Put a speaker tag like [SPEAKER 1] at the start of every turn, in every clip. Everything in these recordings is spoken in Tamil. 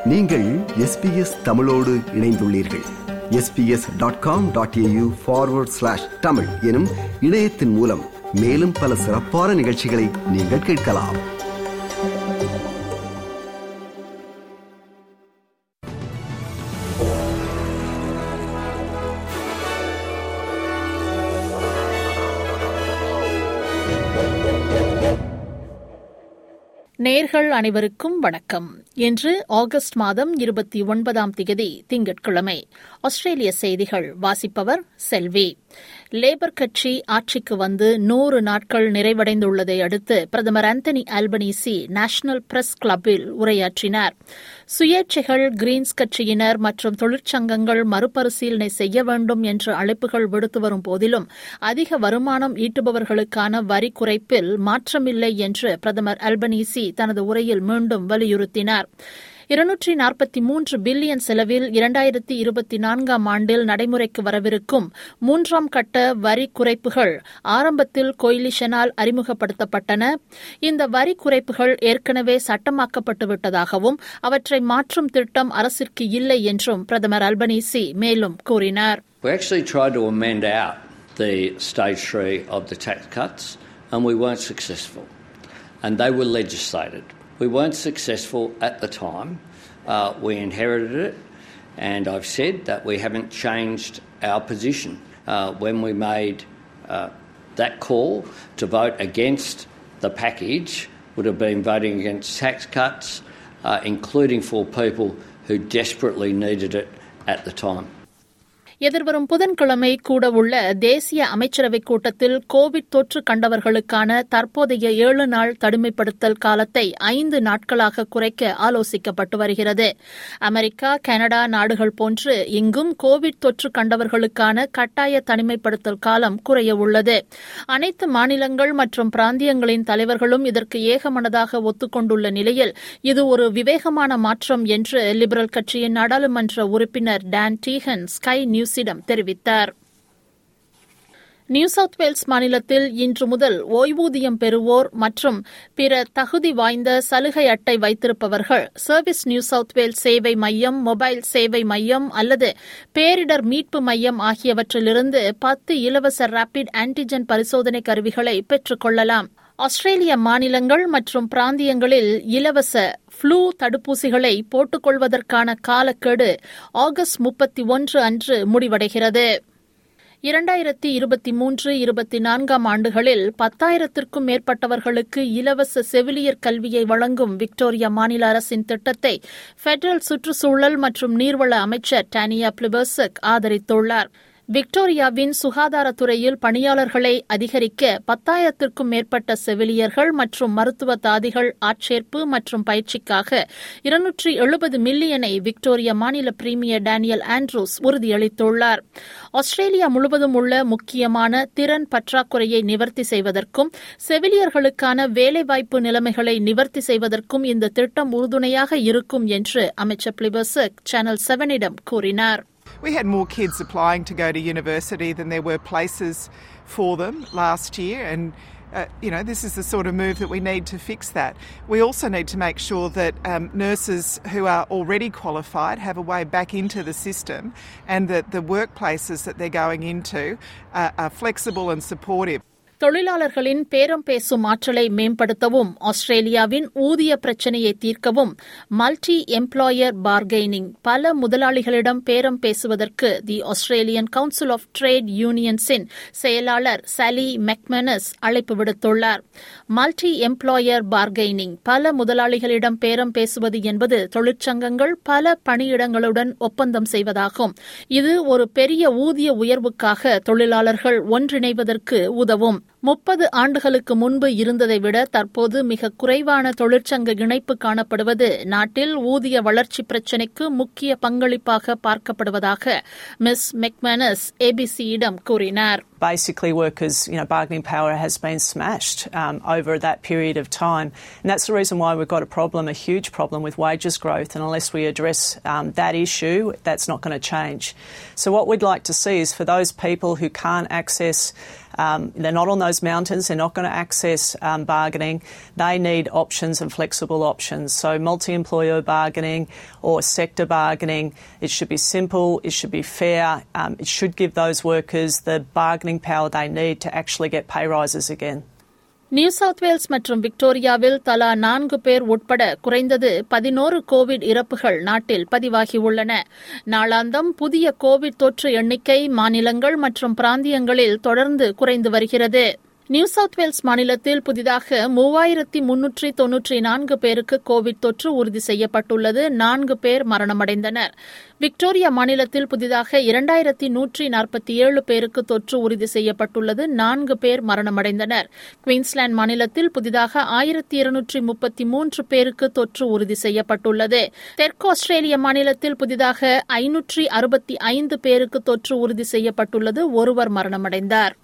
[SPEAKER 1] நீங்கள் எஸ்பிஎஸ் தமிழோடு இணைந்துள்ளீர்கள் SBS dot com dot AU forward slash Tamil எனும் இணையத்தின் மூலம் மேலும் பல சிறப்பான நிகழ்ச்சிகளை நீங்கள் கேட்கலாம்
[SPEAKER 2] நேர்கள் அனைவருக்கும் வணக்கம் இன்று ஆகஸ்ட் மாதம் இருபத்தி ஒன்பதாம் தேதி திங்கட்கிழமை ஆஸ்திரேலிய செய்திகள் வாசிப்பவர் செல்வி லேபர் கட்சி ஆட்சிக்கு வந்து நூறு நாட்கள் நிறைவடைந்துள்ளதை அடுத்து பிரதமர் ஆந்தனி ஆல்பனீசி நேஷனல் பிரஸ் கிளப்பில் உரையாற்றினார் சுயேட்சைகள் கிரீன்ஸ் கட்சியினர் மற்றும் தொழிற்சங்கங்கள் மறுபரிசீலனை செய்ய வேண்டும் என்ற அழைப்புகள் விடுத்து வரும் போதிலும் அதிக வருமானம் ஈட்டுபவர்களுக்கான வரி குறைப்பில் மாற்றமில்லை என்று பிரதமர் அல்பனீசி தனது உரையில் மீண்டும் வலியுறுத்தினார் இருநூற்றி நாற்பத்தி மூன்று பில்லியன் செலவில் இரண்டாயிரத்தி இருபத்தி நான்காம் ஆண்டில் நடைமுறைக்கு வரவிருக்கும் மூன்றாம் கட்ட வரி குறைப்புகள் ஆரம்பத்தில் கொயிலிஷனால் அறிமுகப்படுத்தப்பட்டன இந்த வரி குறைப்புகள் ஏற்கனவே சட்டமாக்கப்பட்டு விட்டதாகவும் அவற்றை மாற்றும் திட்டம் அரசிற்கு இல்லை என்றும் பிரதமர் அல்பனீசி மேலும் கூறினார்
[SPEAKER 3] We actually tried to amend out the stage three of the tax cuts and we weren't successful. And they were legislated. We weren't successful at the time. Uh, we inherited it, and I've said that we haven't changed our position. Uh, when we made uh, that call to vote against the package, would have been voting against tax cuts, uh, including for people who desperately needed it at the time.
[SPEAKER 2] எதிர்வரும் புதன்கிழமை கூடவுள்ள தேசிய அமைச்சரவைக் கூட்டத்தில் கோவிட் தொற்று கண்டவர்களுக்கான தற்போதைய ஏழு நாள் தனிமைப்படுத்தல் காலத்தை ஐந்து நாட்களாக குறைக்க ஆலோசிக்கப்பட்டு வருகிறது அமெரிக்கா கனடா நாடுகள் போன்று இங்கும் கோவிட் தொற்று கண்டவர்களுக்கான கட்டாய தனிமைப்படுத்தல் காலம் குறைய உள்ளது அனைத்து மாநிலங்கள் மற்றும் பிராந்தியங்களின் தலைவர்களும் இதற்கு ஏகமனதாக ஒத்துக்கொண்டுள்ள நிலையில் இது ஒரு விவேகமான மாற்றம் என்று லிபரல் கட்சியின் நாடாளுமன்ற உறுப்பினர் டான் டீஹன் ஸ்கை நியூஸ் நியூஸிடம் தெரிவித்தார் நியூ சவுத் வேல்ஸ் மாநிலத்தில் இன்று முதல் ஓய்வூதியம் பெறுவோர் மற்றும் பிற தகுதி வாய்ந்த சலுகை அட்டை வைத்திருப்பவர்கள் சர்வீஸ் நியூ சவுத் வேல்ஸ் சேவை மையம் மொபைல் சேவை மையம் அல்லது பேரிடர் மீட்பு மையம் ஆகியவற்றிலிருந்து பத்து இலவச ரேபிட் ஆன்டிஜென் பரிசோதனை கருவிகளை பெற்றுக் கொள்ளலாம் ஆஸ்திரேலிய மாநிலங்கள் மற்றும் பிராந்தியங்களில் இலவச ஃப்ளூ தடுப்பூசிகளை போட்டுக்கொள்வதற்கான காலக்கெடு ஆகஸ்ட் முப்பத்தி ஒன்று அன்று முடிவடைகிறது இரண்டாயிரத்தி இருபத்தி மூன்று இருபத்தி நான்காம் ஆண்டுகளில் பத்தாயிரத்திற்கும் மேற்பட்டவர்களுக்கு இலவச செவிலியர் கல்வியை வழங்கும் விக்டோரியா மாநில அரசின் திட்டத்தை பெடரல் சுற்றுச்சூழல் மற்றும் நீர்வள அமைச்சர் டானியா பிளிபர்சக் ஆதரித்துள்ளார் விக்டோரியாவின் சுகாதாரத்துறையில் பணியாளர்களை அதிகரிக்க பத்தாயிரத்திற்கும் மேற்பட்ட செவிலியர்கள் மற்றும் மருத்துவ தாதிகள் ஆட்சேர்ப்பு மற்றும் பயிற்சிக்காக இருநூற்றி எழுபது மில்லியனை விக்டோரியா மாநில பிரீமியர் டேனியல் ஆண்ட்ரூஸ் உறுதியளித்துள்ளார் ஆஸ்திரேலியா முழுவதும் உள்ள முக்கியமான திறன் பற்றாக்குறையை நிவர்த்தி செய்வதற்கும் செவிலியர்களுக்கான வேலைவாய்ப்பு நிலைமைகளை நிவர்த்தி செய்வதற்கும் இந்த திட்டம் உறுதுணையாக இருக்கும் என்று அமைச்சர் பிளிபர்சக் சேனல் செவனிடம் கூறினார்
[SPEAKER 4] We had more kids applying to go to university than there were places for them last year, and uh, you know, this is the sort of move that we need to fix that. We also need to make sure that um, nurses who are already qualified have a way back into the system and that the workplaces that they're going into uh, are flexible and supportive.
[SPEAKER 2] தொழிலாளர்களின் பேரம் பேசும் ஆற்றலை மேம்படுத்தவும் ஆஸ்திரேலியாவின் ஊதிய பிரச்சினையை தீர்க்கவும் மல்டி எம்ப்ளாயர் பார்கெய்னிங் பல முதலாளிகளிடம் பேரம் பேசுவதற்கு the Australian council of trade யூனியன்ஸின் செயலாளர் சலி மெக்மெனஸ் அழைப்பு விடுத்துள்ளார் மல்டி எம்ப்ளாயர் பார்கெய்னிங் பல முதலாளிகளிடம் பேரம் பேசுவது என்பது தொழிற்சங்கங்கள் பல பணியிடங்களுடன் ஒப்பந்தம் செய்வதாகும் இது ஒரு பெரிய ஊதிய உயர்வுக்காக தொழிலாளர்கள் ஒன்றிணைவதற்கு உதவும் முப்பது ஆண்டுகளுக்கு முன்பு இருந்ததை விட தற்போது மிக குறைவான தொழிற்சங்க இணைப்பு காணப்படுவது நாட்டில் ஊதிய வளர்ச்சி பிரச்சினைக்கு முக்கிய பங்களிப்பாக பார்க்கப்படுவதாக மிஸ் மெக்மனஸ் ஏபிசியிடம் கூறினார்
[SPEAKER 5] basically workers, you know, bargaining power has been smashed um, over that period of time. And that's the reason why we've got a problem, a huge problem with wages growth. And unless we address um, that issue, that's not going to change. So what we'd like to see is for those people who can't access um, they're not on those mountains, they're not going to access um, bargaining. They need options and flexible options. So, multi employer bargaining or sector bargaining, it should be simple, it should be fair, um, it should give those workers the bargaining power they need to actually get pay rises again.
[SPEAKER 2] New South Wales மற்றும் விக்டோரியாவில் தலா நான்கு பேர் உட்பட குறைந்தது பதினோரு கோவிட் இறப்புகள் நாட்டில் பதிவாகியுள்ளன நாளாந்தம் புதிய கோவிட் தொற்று எண்ணிக்கை மாநிலங்கள் மற்றும் பிராந்தியங்களில் தொடர்ந்து குறைந்து வருகிறது நியூ சவுத் வேல்ஸ் மாநிலத்தில் புதிதாக மூவாயிரத்தி முன்னூற்றி தொன்னூற்றி நான்கு பேருக்கு கோவிட் தொற்று உறுதி செய்யப்பட்டுள்ளது நான்கு பேர் மரணமடைந்தனர் விக்டோரியா மாநிலத்தில் புதிதாக இரண்டாயிரத்தி நூற்றி நாற்பத்தி ஏழு பேருக்கு தொற்று உறுதி செய்யப்பட்டுள்ளது நான்கு பேர் மரணமடைந்தனர் குயின்ஸ்லாந்து மாநிலத்தில் புதிதாக ஆயிரத்தி இருநூற்றி முப்பத்தி மூன்று பேருக்கு தொற்று உறுதி செய்யப்பட்டுள்ளது தெற்கு ஆஸ்திரேலிய மாநிலத்தில் புதிதாக ஐநூற்றி அறுபத்தி ஐந்து பேருக்கு தொற்று உறுதி செய்யப்பட்டுள்ளது ஒருவர் மரணமடைந்தார்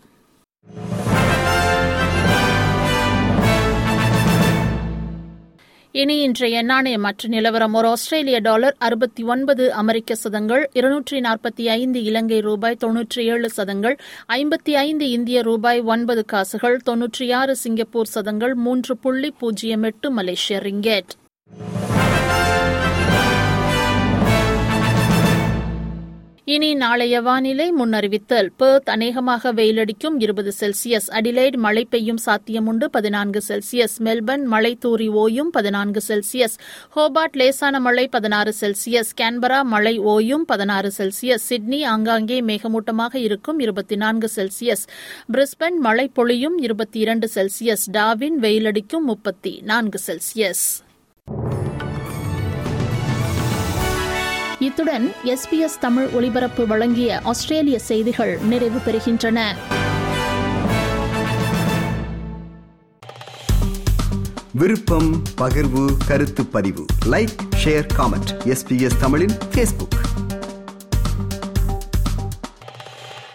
[SPEAKER 2] இனி இன்றைய நாணய மற்ற நிலவரம் ஒரு ஆஸ்திரேலிய டாலர் அறுபத்தி ஒன்பது அமெரிக்க சதங்கள் இருநூற்றி நாற்பத்தி ஐந்து இலங்கை ரூபாய் தொன்னூற்றி ஏழு சதங்கள் ஐம்பத்தி ஐந்து இந்திய ரூபாய் ஒன்பது காசுகள் தொன்னூற்றி ஆறு சிங்கப்பூர் சதங்கள் மூன்று புள்ளி பூஜ்ஜியம் எட்டு மலேசிய ரிங்கெட் இனி நாளைய வானிலை முன்னறிவித்தல் பெர்த் அநேகமாக வெயிலடிக்கும் இருபது செல்சியஸ் அடிலைட் மழை பெய்யும் சாத்தியமுண்டு பதினான்கு செல்சியஸ் மெல்பர்ன் மழை தூரி ஓயும் பதினான்கு செல்சியஸ் ஹோபார்ட் லேசான மழை பதினாறு செல்சியஸ் கேன்பரா மழை ஓயும் பதினாறு செல்சியஸ் சிட்னி ஆங்காங்கே மேகமூட்டமாக இருக்கும் இருபத்தி நான்கு செல்சியஸ் பிரிஸ்பன் மழை பொழியும் இருபத்தி இரண்டு செல்சியஸ் டாவின் வெயிலடிக்கும் முப்பத்தி நான்கு செல்சியஸ் இத்துடன் எஸ்பிஎஸ் தமிழ் ஒலிபரப்பு வழங்கிய ஆஸ்திரேலிய செய்திகள் நிறைவு பெறுகின்றன
[SPEAKER 1] விருப்பம் பகிர்வு கருத்து பதிவு லைக் ஷேர் காமெண்ட் எஸ்பிஎஸ் தமிழின் ஃபேஸ்புக்